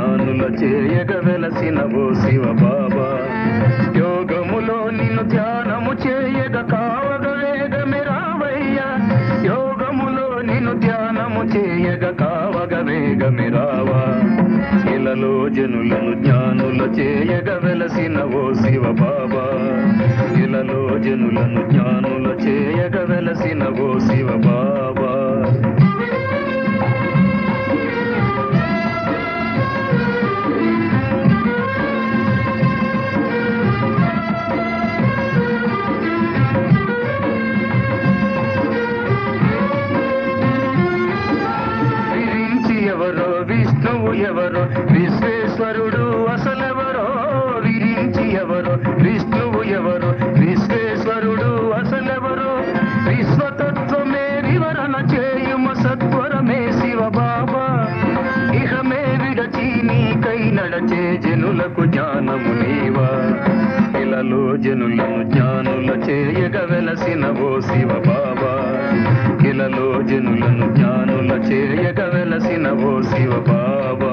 జ్ఞానుల చేయగ వెలసిన ఓ శివ బాబా యోగములో నిన్ను ధ్యానము చేయగ కావగ వేగమే రావయ్యా యోగములో నిన్ను ధ్యానము చేయగ కావగ వేగమే రావా ఇలలో జనులను జ్ఞానుల చేయగ వెలసిన ఓ శివ బాబా ఇలలో జనులను జ్ఞానుల చేయగ వెలసిన ఓ శివ బాబా విరించి ఎవరో విష్ణువు ఎవరో విశ్వేశ్వరుడు అసలెవరో విరించి ఎవరో విష్ణువు ఎవరో విశ్వేశ్వరుడు అసలెవరో విశ్వతత్వమే వివరణ చేయుమ సత్వరమే శివ బాబా ఇహమే విడచి నీకై నడచే జనులకు జ్ఞానము నీవా ఇలలో జనులను జ్ఞానుల చేయగ వెలసిన ఓ శివ బాబా ఇలలో జనులను జ్ఞానుల చేయగ వెలసిన ఓ శివ బాబా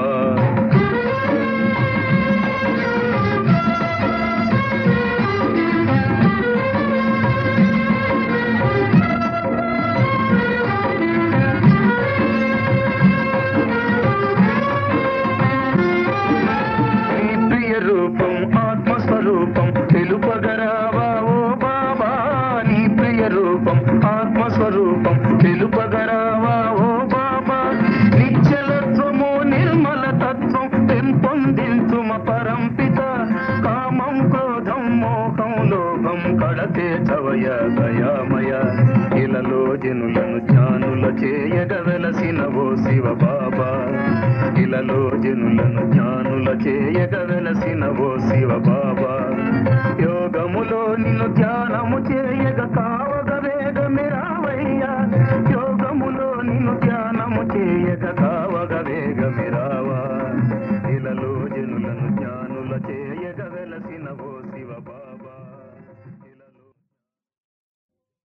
నీ ప్రియ రూపం ఆత్మస్వరూపం తెలుపగరావా ఓ బాబా నీ ప్రియ రూపం ఆత్మస్వరూపం తెలుపగరావా ఓ బాబా నిశ్చలత్వము నిర్మల తత్వం పెంపొందించుమ పరంపిత కామం క్రోధం మోహం లోభం కడతే చవయ దయామయ ఇలలో జనులను జ్ఞానుల చేయగ వెలసిన ఓ శివ బాబా ఇలలో జనులను జ్ఞానుల చేయగ వెలసిన ఓ శివ బాబా యోగములో నిన్ను ధ్యానము చేయగ కావగ వేగమే రావయ్యా యోగములో నిన్ను ధ్యానము చేయగ కావగ వేగమే